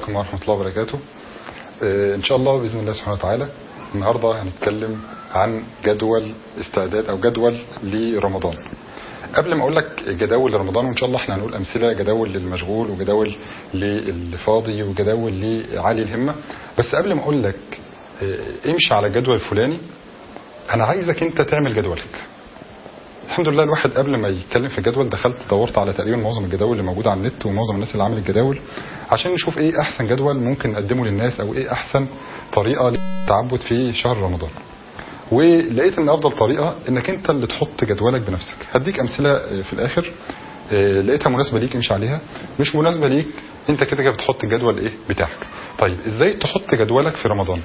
عليكم ورحمة الله وبركاته آه، إن شاء الله بإذن الله سبحانه وتعالى النهاردة هنتكلم عن جدول استعداد أو جدول لرمضان قبل ما أقول لك جداول لرمضان وإن شاء الله احنا هنقول أمثلة جداول للمشغول وجداول للفاضي وجداول لعالي الهمة بس قبل ما أقول لك آه، امشي على الجدول الفلاني أنا عايزك أنت تعمل جدولك الحمد لله الواحد قبل ما يتكلم في الجدول دخلت دورت على تقريبا معظم الجداول اللي موجوده على النت ومعظم الناس اللي عملت جداول عشان نشوف ايه احسن جدول ممكن نقدمه للناس او ايه احسن طريقه للتعبد في شهر رمضان ولقيت ان افضل طريقه انك انت اللي تحط جدولك بنفسك هديك امثله في الاخر آه، لقيتها مناسبه ليك امشي عليها مش مناسبه ليك انت كده كده بتحط الجدول ايه بتاعك طيب ازاي تحط جدولك في رمضان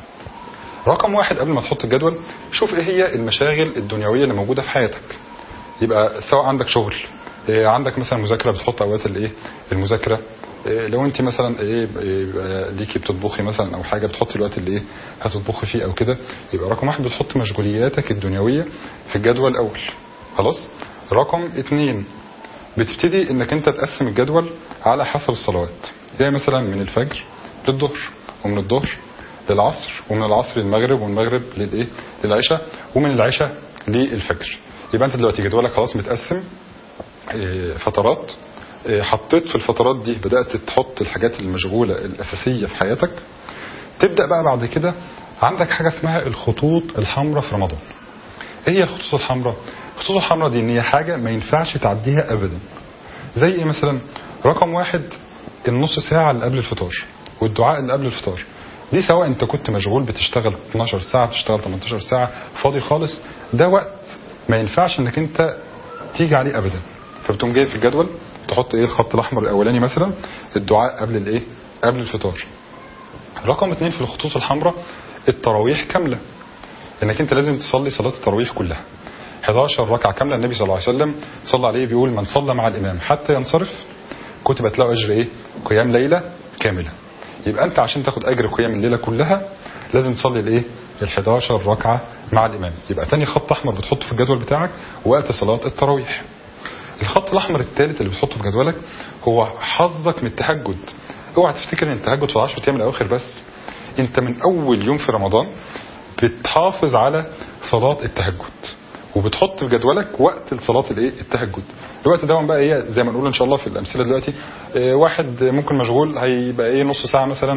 رقم واحد قبل ما تحط الجدول شوف ايه هي المشاغل الدنيويه اللي موجوده في حياتك يبقى سواء عندك شغل إيه، عندك مثلا مذاكره بتحط اوقات الايه المذاكره إيه، لو انت مثلا ايه إيه، ليكي بتطبخي مثلا او حاجه بتحطي الوقت اللي ايه هتطبخي فيه او كده يبقى رقم واحد بتحط مشغولياتك الدنيويه في الجدول الاول خلاص رقم اتنين بتبتدي انك انت تقسم الجدول على حسب الصلوات زي مثلا من الفجر للظهر ومن الظهر للعصر ومن العصر للمغرب ومن المغرب للايه للعشاء ومن العشاء للفجر يبقى انت دلوقتي جدولك خلاص متقسم إيه، فترات إيه، حطيت في الفترات دي بدأت تحط الحاجات المشغولة الأساسية في حياتك تبدأ بقى بعد كده عندك حاجة اسمها الخطوط الحمراء في رمضان ايه هي الخطوط الحمراء الخطوط الحمراء دي ان هي حاجة ما ينفعش تعديها ابدا زي ايه مثلا رقم واحد النص ساعة اللي قبل الفطار والدعاء اللي قبل الفطار دي سواء انت كنت مشغول بتشتغل 12 ساعة بتشتغل 18 ساعة فاضي خالص ده وقت ما ينفعش انك انت تيجي عليه ابدا فبتقوم جاي في الجدول تحط ايه الخط الاحمر الاولاني مثلا الدعاء قبل الايه قبل الفطار رقم اتنين في الخطوط الحمراء التراويح كاملة انك انت لازم تصلي صلاة التراويح كلها 11 ركعة كاملة النبي صلى الله عليه وسلم صلى عليه بيقول من صلى مع الامام حتى ينصرف كتبت له اجر ايه قيام ليلة كاملة يبقى انت عشان تاخد اجر قيام الليلة كلها لازم تصلي الايه ال 11 ركعة مع الامام يبقى تاني خط احمر بتحطه في الجدول بتاعك وقت صلاة التراويح الخط الاحمر الثالث اللي بتحطه في جدولك هو حظك من التهجد اوعى تفتكر ان التهجد في العشر ايام الاواخر بس انت من اول يوم في رمضان بتحافظ على صلاة التهجد وبتحط في جدولك وقت صلاة الايه التهجد الوقت ده بقى ايه زي ما نقول ان شاء الله في الامثله دلوقتي اه واحد ممكن مشغول هيبقى ايه نص ساعه مثلا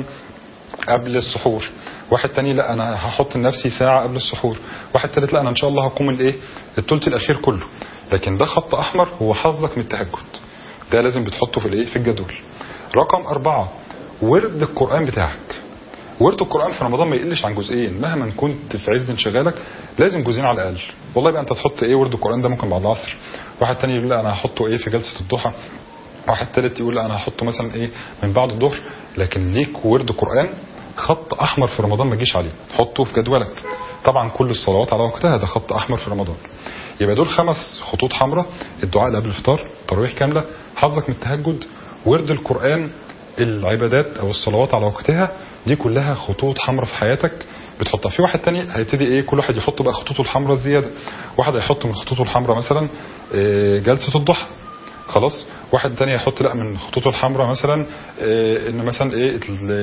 قبل السحور واحد تاني لا انا هحط لنفسي ساعه قبل السحور واحد تالت لا انا ان شاء الله هقوم الايه الثلث الاخير كله لكن ده خط احمر هو حظك من التهجد ده لازم بتحطه في الايه في الجدول رقم أربعة ورد القرآن بتاعك ورد القرآن في رمضان ما يقلش عن جزئين مهما كنت في عز انشغالك لازم جزئين على الأقل والله بقى أنت تحط إيه ورد القرآن ده ممكن بعد العصر واحد تاني يقول لا أنا هحطه إيه في جلسة الضحى واحد تالت يقول لا أنا هحطه مثلا إيه من بعد الظهر لكن ليك ورد قرآن خط أحمر في رمضان ما تجيش عليه حطه في جدولك طبعا كل الصلوات على وقتها ده خط أحمر في رمضان يبقى دول خمس خطوط حمراء الدعاء اللي قبل الفطار تراويح كاملة حظك من التهجد ورد القرآن العبادات او الصلوات على وقتها دي كلها خطوط حمراء في حياتك بتحطها في واحد تاني هيبتدي ايه كل واحد يحط بقى خطوطه الحمراء الزياده واحد هيحط من خطوطه الحمراء مثلا إيه جلسه الضحى خلاص واحد تاني يحط لا من خطوطه الحمراء مثلا إيه ان مثلا ايه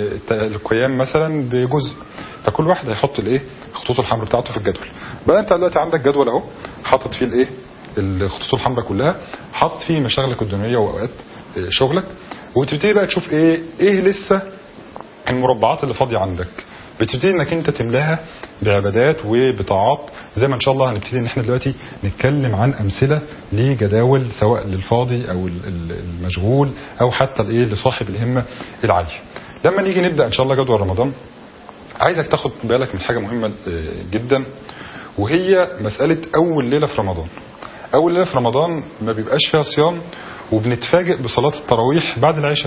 القيام مثلا بجزء فكل واحد هيحط الايه الخطوط الحمراء بتاعته في الجدول بقى انت دلوقتي عندك جدول اهو حاطط فيه الايه الخطوط الحمراء كلها حاطط فيه مشاغلك الدنيويه واوقات شغلك وتبتدي بقى تشوف ايه ايه لسه المربعات اللي فاضيه عندك بتبتدي انك انت تملاها بعبادات وبطاعات زي ما ان شاء الله هنبتدي ان احنا دلوقتي نتكلم عن امثله لجداول سواء للفاضي او المشغول او حتى الايه لصاحب الهمه العاليه لما نيجي نبدا ان شاء الله جدول رمضان عايزك تاخد بالك من حاجه مهمه جدا وهي مساله اول ليله في رمضان اول ليله في رمضان ما بيبقاش فيها صيام وبنتفاجئ بصلاة التراويح بعد العشاء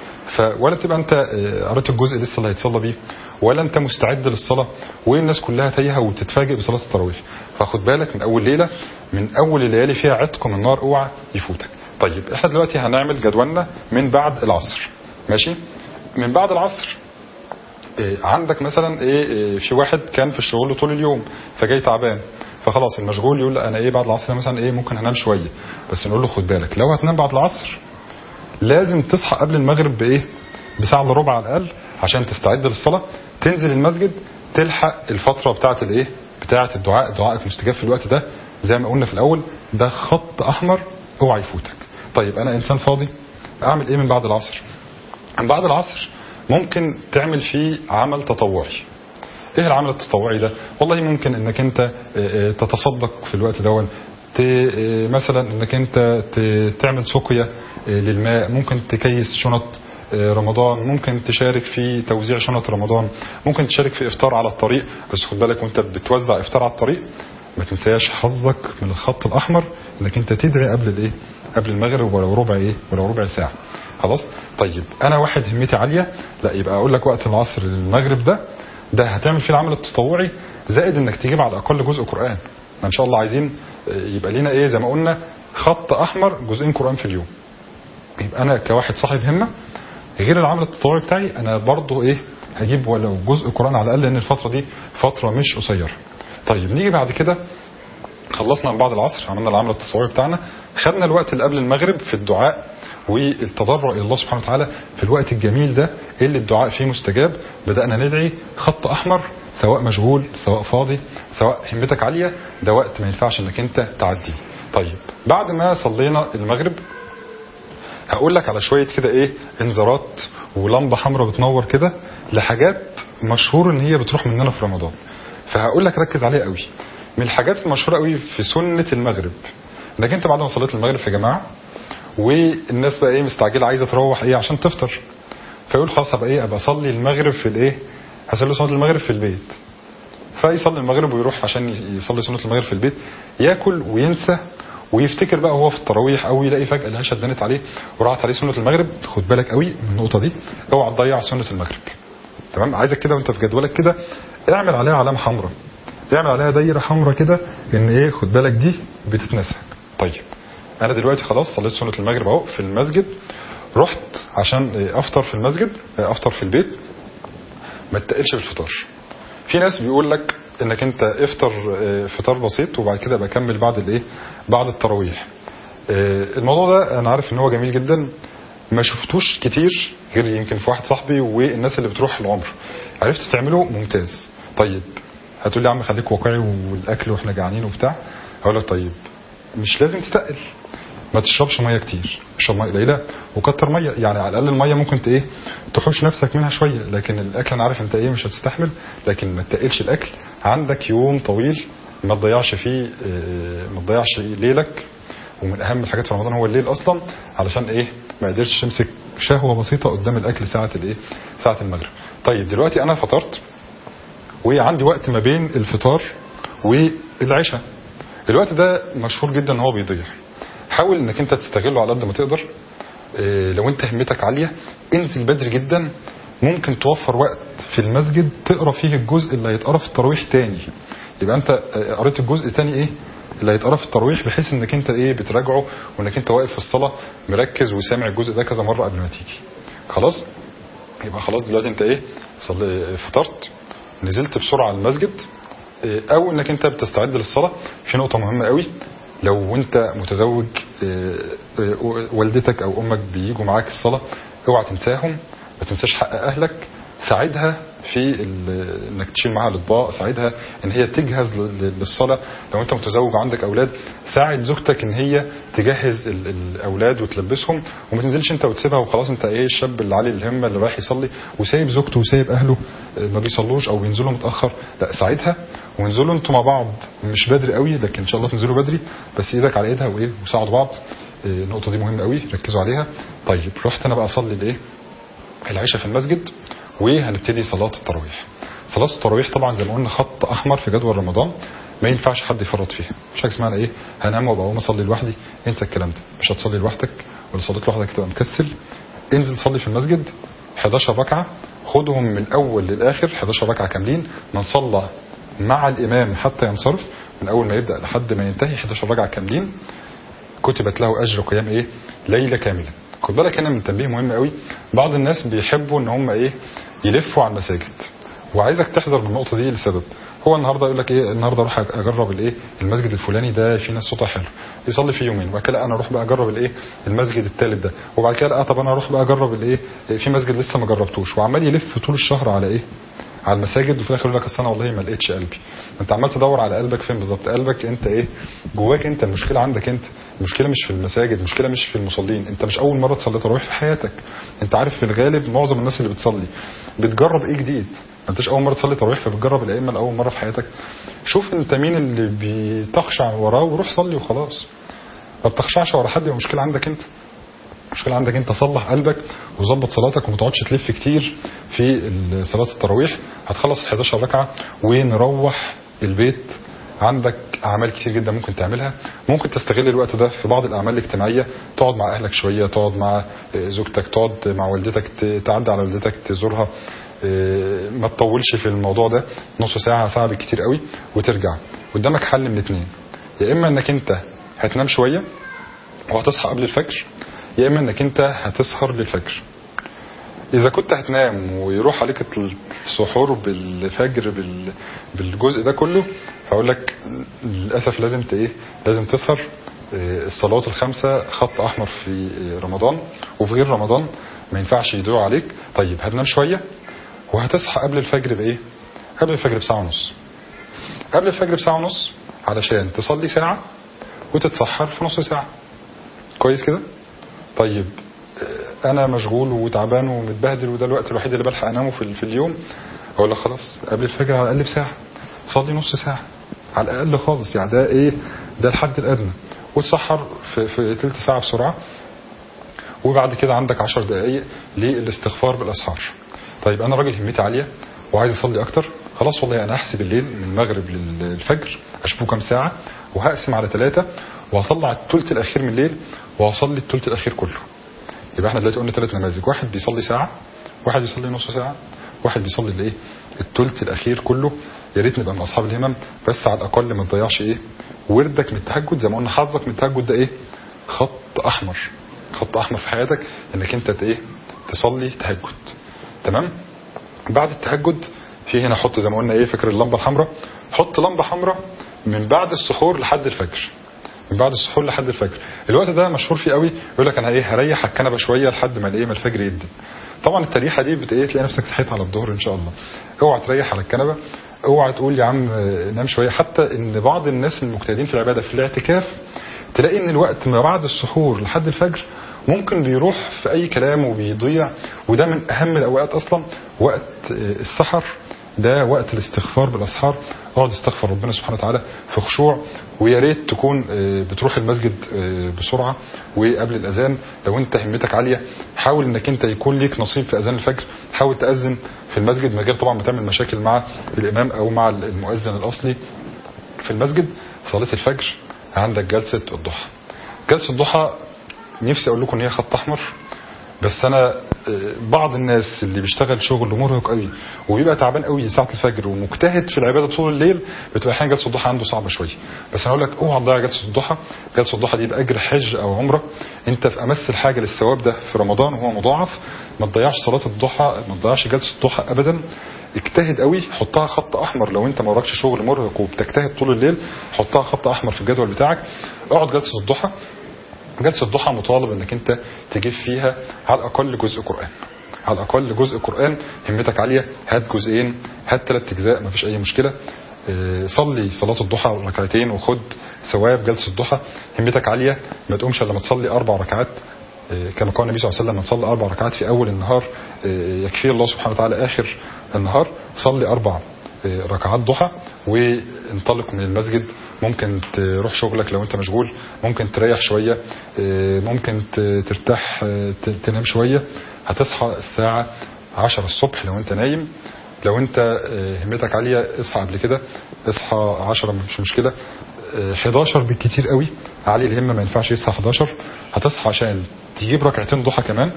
فولا تبقى انت قريت الجزء لسه اللي هيتصلى بيه ولا انت مستعد للصلاة والناس كلها تايهه وتتفاجئ بصلاة التراويح فخد بالك من اول ليلة من اول الليالي فيها عتق من النار اوعى يفوتك طيب احنا دلوقتي هنعمل جدولنا من بعد العصر ماشي من بعد العصر إيه عندك مثلا ايه, إيه في واحد كان في الشغل طول اليوم فجاي تعبان فخلاص المشغول يقول انا ايه بعد العصر مثلا ايه ممكن هنام شويه بس نقول له خد بالك لو هتنام بعد العصر لازم تصحى قبل المغرب بايه بساعه الا ربع على الاقل عشان تستعد للصلاه تنزل المسجد تلحق الفتره بتاعه الايه بتاعه الدعاء دعائك مستجاب في الوقت ده زي ما قلنا في الاول ده خط احمر اوعى يفوتك طيب انا انسان فاضي اعمل ايه من بعد العصر من بعد العصر ممكن تعمل فيه عمل تطوعي ايه العمل التطوعي ده والله ممكن انك انت آه، آه، تتصدق في الوقت دون ت- آه، مثلا انك انت ت- تعمل سقيا آه، للماء ممكن تكيس شنط آه، رمضان ممكن تشارك في توزيع شنط رمضان ممكن تشارك في افطار على الطريق بس خد بالك وانت بتوزع افطار على الطريق ما تنساش حظك من الخط الاحمر انك انت تدعي قبل الايه قبل المغرب ولو ربع ايه ولو ربع ساعه خلاص طيب انا واحد همتي عاليه لا يبقى اقول لك وقت العصر للمغرب ده ده هتعمل فيه العمل التطوعي زائد انك تجيب على الاقل جزء قران ما ان شاء الله عايزين آه، يبقى لينا ايه زي ما قلنا خط احمر جزئين قران في اليوم يبقى انا كواحد صاحب همه غير العمل التطوعي بتاعي انا برضو ايه هجيب ولو جزء قران على الاقل لان الفتره دي فتره مش قصيره طيب نيجي بعد كده خلصنا من بعد العصر عملنا العمل التطوعي بتاعنا خدنا الوقت اللي قبل المغرب في الدعاء والتضرع الى الله سبحانه وتعالى في الوقت الجميل ده اللي الدعاء فيه مستجاب بدأنا ندعي خط احمر سواء مشغول سواء فاضي سواء همتك عالية ده وقت ما ينفعش انك انت تعديه طيب بعد ما صلينا المغرب هقول لك على شوية كده ايه انذارات ولمبة حمراء بتنور كده لحاجات مشهور ان هي بتروح مننا في رمضان فهقول لك ركز عليها قوي من الحاجات المشهورة قوي في سنة المغرب انك انت بعد ما صليت المغرب في جماعة والناس بقى ايه مستعجلة عايزة تروح ايه عشان تفطر فيقول خلاص ابقى ايه ابقى اصلي المغرب في الايه هصلي صلاة المغرب في البيت فيصلي المغرب ويروح عشان يصلي سنة المغرب في البيت ياكل وينسى ويفتكر بقى وهو في التراويح او يلاقي فجأة العشاء اتدنت عليه وراحت عليه سنة المغرب خد بالك قوي من النقطة دي اوعى تضيع سنة المغرب تمام عايزك كده وانت في جدولك كده اعمل عليها علامة حمراء اعمل عليها دايرة حمراء كده ان ايه خد بالك دي بتتنسى طيب انا دلوقتي خلاص صليت سنة المغرب اهو في المسجد رحت عشان افطر في المسجد افطر في البيت ما تتقلش بالفطار في ناس بيقول لك انك انت افطر آه، فطار بسيط وبعد كده بقى كمل بعد الايه بعد التراويح آه، الموضوع ده انا عارف ان هو جميل جدا ما شفتوش كتير غير يمكن في واحد صاحبي والناس اللي بتروح العمر عرفت تعمله ممتاز طيب هتقول لي يا عم خليك واقعي والاكل واحنا جعانين وبتاع هقول لك طيب مش لازم تتقل ما تشربش ميه كتير اشرب ميه قليله وكتر ميه يعني على الاقل الميه ممكن ت- ايه تحوش نفسك منها شويه لكن الاكل انا عارف انت ايه مش هتستحمل لكن ما تقلش الاكل عندك يوم طويل ما تضيعش فيه آه، ما تضيعش ليلك ومن اهم الحاجات في رمضان هو الليل اصلا علشان ايه ما قدرتش تمسك شهوه بسيطه قدام الاكل ساعه الايه ساعه المغرب طيب دلوقتي انا فطرت وعندي وقت ما بين الفطار والعشاء الوقت ده مشهور جدا ان هو بيضيع حاول انك انت تستغله على قد ما تقدر إيه، لو انت همتك عاليه انزل بدري جدا ممكن توفر وقت في المسجد تقرا فيه الجزء اللي هيتقرا في التراويح تاني يبقى انت آه، قريت الجزء تاني ايه اللي هيتقرا في التراويح بحيث انك انت ايه بتراجعه وانك انت واقف في الصلاه مركز وسامع الجزء ده كذا مره قبل ما تيجي خلاص يبقى خلاص دلوقتي انت ايه صلي فطرت نزلت بسرعه على المسجد إيه، او انك انت بتستعد للصلاه في نقطه مهمه قوي لو انت متزوج إيه، إيه، والدتك او امك بيجوا معاك الصلاه اوعى تنساهم ما تنساش حق اهلك ساعدها في ال- انك تشيل معاها الاطباق ساعدها ان هي تجهز ل- للصلاه لو انت متزوج وعندك اولاد ساعد زوجتك ان هي تجهز ال- الاولاد وتلبسهم وما تنزلش انت وتسيبها وخلاص انت ايه الشاب اللي عليه الهمه اللي رايح يصلي وسايب زوجته وسايب اهله آه، ما بيصلوش او بينزلوا متاخر لا ساعدها وانزلوا انتوا مع بعض مش بدري قوي لكن ان شاء الله تنزلوا بدري بس ايدك على ايدها وايه وساعدوا بعض آه، النقطه دي مهمه قوي ركزوا عليها طيب رحت انا بقى اصلي الايه العشاء في المسجد وهنبتدي صلاة التراويح صلاة التراويح طبعا زي ما قلنا خط أحمر في جدول رمضان ما ينفعش حد يفرط فيها مش حاجة اسمها أنا ايه هنام وابقى اقوم اصلي لوحدي انسى الكلام ده مش هتصلي لوحدك ولا صليت لوحدك تبقى مكسل انزل صلي في المسجد 11 ركعة خدهم من الأول للآخر 11 ركعة كاملين من صلى مع الإمام حتى ينصرف من أول ما يبدأ لحد ما ينتهي 11 ركعة كاملين كتبت له اجر قيام ايه ليله كامله خد بالك هنا من تنبيه مهم قوي بعض الناس بيحبوا ان هم ايه يلفوا على المساجد وعايزك تحذر من النقطه دي لسبب هو النهارده يقول لك ايه النهارده اروح اجرب الايه المسجد الفلاني ده في ناس صوتها حلو يصلي فيه يومين وبعد كده انا اروح بقى اجرب الايه المسجد الثالث ده وبعد كده اه طب انا اروح بقى اجرب الايه في مسجد لسه ما جربتوش وعمال يلف طول الشهر على ايه على المساجد وفي الاخر يقول لك اصل انا والله ما لقيتش قلبي انت عمال تدور على قلبك فين بالظبط قلبك انت ايه جواك انت المشكله عندك انت المشكله مش في المساجد المشكله مش في المصلين انت مش اول مره تصلي تراويح في حياتك انت عارف في الغالب معظم الناس اللي بتصلي بتجرب ايه جديد ما انتش اول مره تصلي تراويح فبتجرب الائمه لاول مره في حياتك شوف انت مين اللي بتخشع وراه وروح صلي وخلاص ما بتخشعش ورا حد يبقى مشكله عندك انت المشكله عندك انت صلح قلبك وظبط صلاتك وما تقعدش تلف كتير في صلاه التراويح هتخلص ال 11 ركعه ونروح البيت عندك اعمال كتير جدا ممكن تعملها ممكن تستغل الوقت ده في بعض الاعمال الاجتماعيه تقعد مع اهلك شويه تقعد مع زوجتك تقعد مع والدتك تعدي على والدتك تزورها ما تطولش في الموضوع ده نص ساعه ساعه بالكتير قوي وترجع قدامك حل من اتنين يا اما انك انت هتنام شويه وهتصحى قبل الفجر يا اما انك انت هتسهر للفجر اذا كنت هتنام ويروح عليك السحور بالفجر بالجزء ده كله هقول لك للاسف لازم ايه لازم تسهر الصلوات الخمسه خط احمر في رمضان وفي غير رمضان ما ينفعش يدعوا عليك طيب هتنام شويه وهتصحى قبل الفجر بايه قبل الفجر بساعه ونص قبل الفجر بساعه ونص علشان تصلي ساعه وتتسحر في نص ساعه كويس كده طيب انا مشغول وتعبان ومتبهدل وده الوقت الوحيد اللي بلحق انامه في, في اليوم اقول لك خلاص قبل الفجر على الاقل بساعه صلي نص ساعه على الاقل خالص يعني ده ايه ده الحد الادنى وتسحر في, في ثلث ساعه بسرعه وبعد كده عندك 10 دقائق للاستغفار بالاسحار طيب انا راجل همتي عاليه وعايز اصلي اكتر خلاص والله انا هحسب الليل من المغرب للفجر اشوفه كام ساعه وهقسم على ثلاثه وهطلع الثلث الاخير من الليل وهصلي الثلث الاخير كله يبقى احنا دلوقتي قلنا ثلاث نماذج واحد بيصلي ساعه واحد بيصلي نص ساعه واحد بيصلي الايه الثلث الاخير كله يا ريت نبقى من اصحاب الهمم بس على الاقل ما تضيعش ايه وردك من التهجد زي ما قلنا حظك من التهجد ده ايه خط احمر خط احمر في حياتك انك انت ايه تصلي تهجد تمام بعد التهجد في هنا حط زي ما قلنا ايه فكر اللمبه الحمراء حط لمبه حمراء من بعد السحور لحد الفجر من بعد السحور لحد الفجر الوقت ده مشهور فيه قوي يقول لك انا ايه هريح على الكنبه شويه لحد ما الايه ما الفجر يدي طبعا التريحه دي بت ايه تلاقي نفسك صحيت على الظهر ان شاء الله اوعى تريح على الكنبه اوعى تقول يا عم نام شويه حتى ان بعض الناس المجتهدين في العباده في الاعتكاف تلاقي ان الوقت ما بعد السحور لحد الفجر ممكن بيروح في اي كلام وبيضيع وده من اهم الاوقات اصلا وقت السحر ده وقت الاستغفار بالاسحار اقعد استغفر ربنا سبحانه وتعالى في خشوع ويا ريت تكون بتروح المسجد بسرعه وقبل الاذان لو انت همتك عاليه حاول انك انت يكون ليك نصيب في اذان الفجر حاول تاذن في المسجد من غير طبعا ما تعمل مشاكل مع الامام او مع المؤذن الاصلي في المسجد صلاه الفجر عندك جلسه الضحى جلسه الضحى نفسي اقول لكم ان هي خط احمر بس انا بعض الناس اللي بيشتغل شغل مرهق قوي وبيبقى تعبان قوي ساعه الفجر ومجتهد في العباده طول الليل بتبقى احيانا جلسه الضحى عنده صعبه شويه بس انا اقول لك اوعى تضيع جلسه الضحى جلسه الضحى دي باجر حج او عمره انت في امس الحاجه للثواب ده في رمضان وهو مضاعف ما تضيعش صلاه الضحى ما تضيعش جلسه الضحى ابدا اجتهد قوي حطها خط احمر لو انت ما وراكش شغل مرهق وبتجتهد طول الليل حطها خط احمر في الجدول بتاعك اقعد جلسه الضحى جلسه الضحى مطالب انك انت تجيب فيها على الاقل جزء قران على الاقل جزء قران همتك عاليه هات جزئين هات ثلاث اجزاء مفيش اي مشكله صلي صلاه الضحى ركعتين وخد ثواب جلسه الضحى همتك عاليه ما تقومش الا لما تصلي اربع ركعات كما قال النبي صلى الله عليه وسلم من صلى اربع ركعات في اول النهار يكفي الله سبحانه وتعالى اخر النهار صلي اربع ركعات ضحى وانطلق من المسجد ممكن تروح شغلك لو انت مشغول ممكن تريح شوية ممكن ترتاح تنام شوية هتصحى الساعة 10 الصبح لو انت نايم لو انت همتك عالية اصحى قبل كده اصحى 10 مش مشكلة 11 بالكتير قوي علي الهمة ما ينفعش يصحى 11 هتصحى عشان تجيب ركعتين ضحى كمان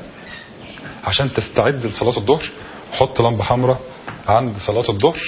عشان تستعد لصلاة الظهر حط لمبة حمراء عند صلاة الظهر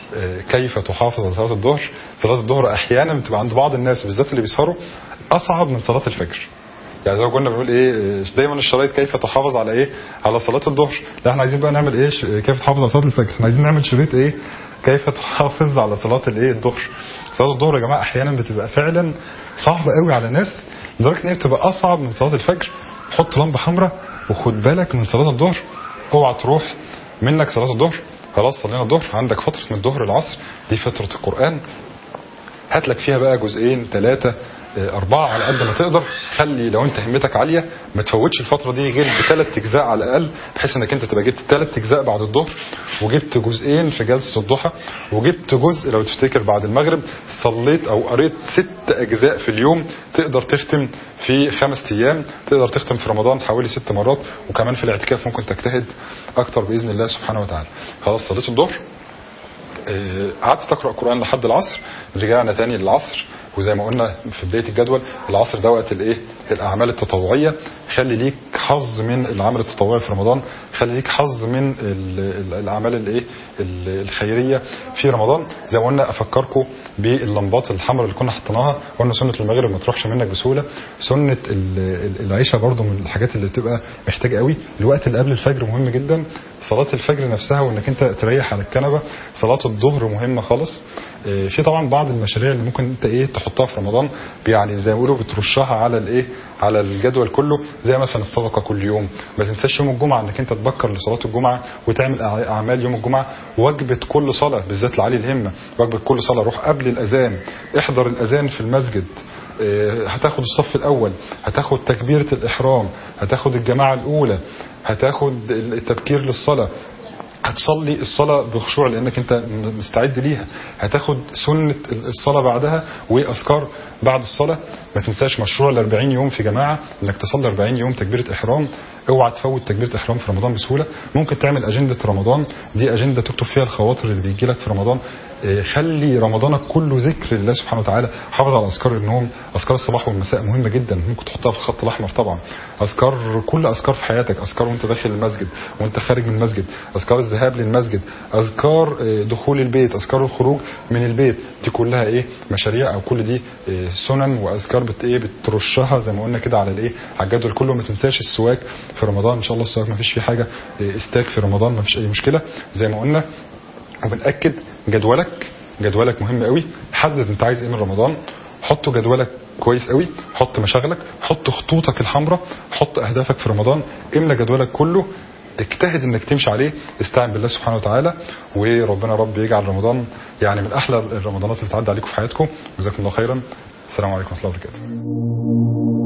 كيف تحافظ على صلاه الظهر صلاه الظهر احيانا بتبقى عند بعض الناس بالذات اللي بيسهروا اصعب من صلاه الفجر يعني زي ما كنا بنقول ايه دايما الشرايط كيف تحافظ على ايه على صلاه الظهر لا احنا عايزين بقى نعمل ايه كيف تحافظ على صلاه الفجر احنا عايزين نعمل شريط ايه كيف تحافظ على صلاه الايه الظهر صلاه الظهر يا جماعه احيانا بتبقى فعلا صعبه قوي على ناس لدرجه ان هي بتبقى اصعب من صلاه الفجر حط لمبه حمراء وخد بالك من صلاه الظهر اوعى تروح منك صلاه الظهر خلاص صلينا الظهر عندك فتره من الظهر للعصر دي فتره القران هات لك فيها بقى جزئين ثلاثة أربعة على قد ما تقدر خلي لو أنت همتك عالية ما تفوتش الفترة دي غير بثلاث أجزاء على الأقل بحيث إنك أنت تبقى جبت ثلاث أجزاء بعد الظهر وجبت جزئين في جلسة الضحى وجبت جزء لو تفتكر بعد المغرب صليت أو قريت ست أجزاء في اليوم تقدر تختم في خمس أيام تقدر تختم في رمضان حوالي ست مرات وكمان في الاعتكاف ممكن تجتهد أكتر بإذن الله سبحانه وتعالى خلاص صليت الظهر قعدت تقرا قران لحد العصر رجعنا تاني للعصر وزي ما قلنا في بدايه الجدول العصر ده وقت الايه الاعمال التطوعيه خلي ليك حظ من العمل التطوعي في رمضان خلي ليك حظ من الاعمال الايه الخيريه في رمضان زي ما قلنا افكركم باللمبات الحمراء اللي كنا حطيناها قلنا سنه المغرب ما تروحش منك بسهوله سنه العشاء برضو من الحاجات اللي بتبقى محتاجه قوي الوقت اللي قبل الفجر مهم جدا صلاه الفجر نفسها وانك انت تريح على الكنبه صلاه الظهر مهمه خالص في طبعا بعض المشاريع اللي ممكن انت ايه تحطها في رمضان يعني زي ما بيقولوا بترشها على الايه على الجدول كله زي مثلا الصدقه كل يوم ما تنساش يوم الجمعه انك انت تبكر لصلاه الجمعه وتعمل اعمال يوم الجمعه وجبه كل صلاه بالذات لعلي الهمه وجبه كل صلاه روح قبل الاذان احضر الاذان في المسجد هتاخد الصف الاول هتاخد تكبيره الاحرام هتاخد الجماعه الاولى هتاخد التبكير للصلاه هتصلي الصلاة بخشوع لأنك أنت مستعد ليها هتاخد سنة الصلاة بعدها وأذكار بعد الصلاة ما تنساش مشروع ال 40 يوم في جماعة انك تصلي 40 يوم تكبيرة إحرام اوعى تفوت تكبيرة إحرام في رمضان بسهولة ممكن تعمل أجندة رمضان دي أجندة تكتب فيها الخواطر اللي بيجي لك في رمضان خلي رمضانك كله ذكر لله سبحانه وتعالى حافظ على اذكار النوم اذكار الصباح والمساء مهمه جدا ممكن تحطها في الخط الاحمر طبعا اذكار كل اذكار في حياتك اذكار وانت داخل المسجد وانت خارج من المسجد اذكار الذهاب للمسجد اذكار دخول البيت اذكار الخروج من البيت دي كلها ايه مشاريع او كل دي سنن واذكار بت ايه بترشها زي ما قلنا كده على الايه على الجدول كله ما تنساش السواك في رمضان ان شاء الله السواك ما فيش فيه حاجه استاك في رمضان ما فيش اي مشكله زي ما قلنا وبنأكد جدولك جدولك مهم قوي حدد انت عايز ايه من رمضان حط جدولك كويس قوي حط مشاغلك حط خطوطك الحمراء حط اهدافك في رمضان املى جدولك كله اجتهد انك تمشي عليه استعن بالله سبحانه وتعالى وربنا رب يجعل رمضان يعني من احلى الرمضانات اللي تعدي عليكم في حياتكم جزاكم الله خيرا السلام عليكم ورحمه الله وبركاته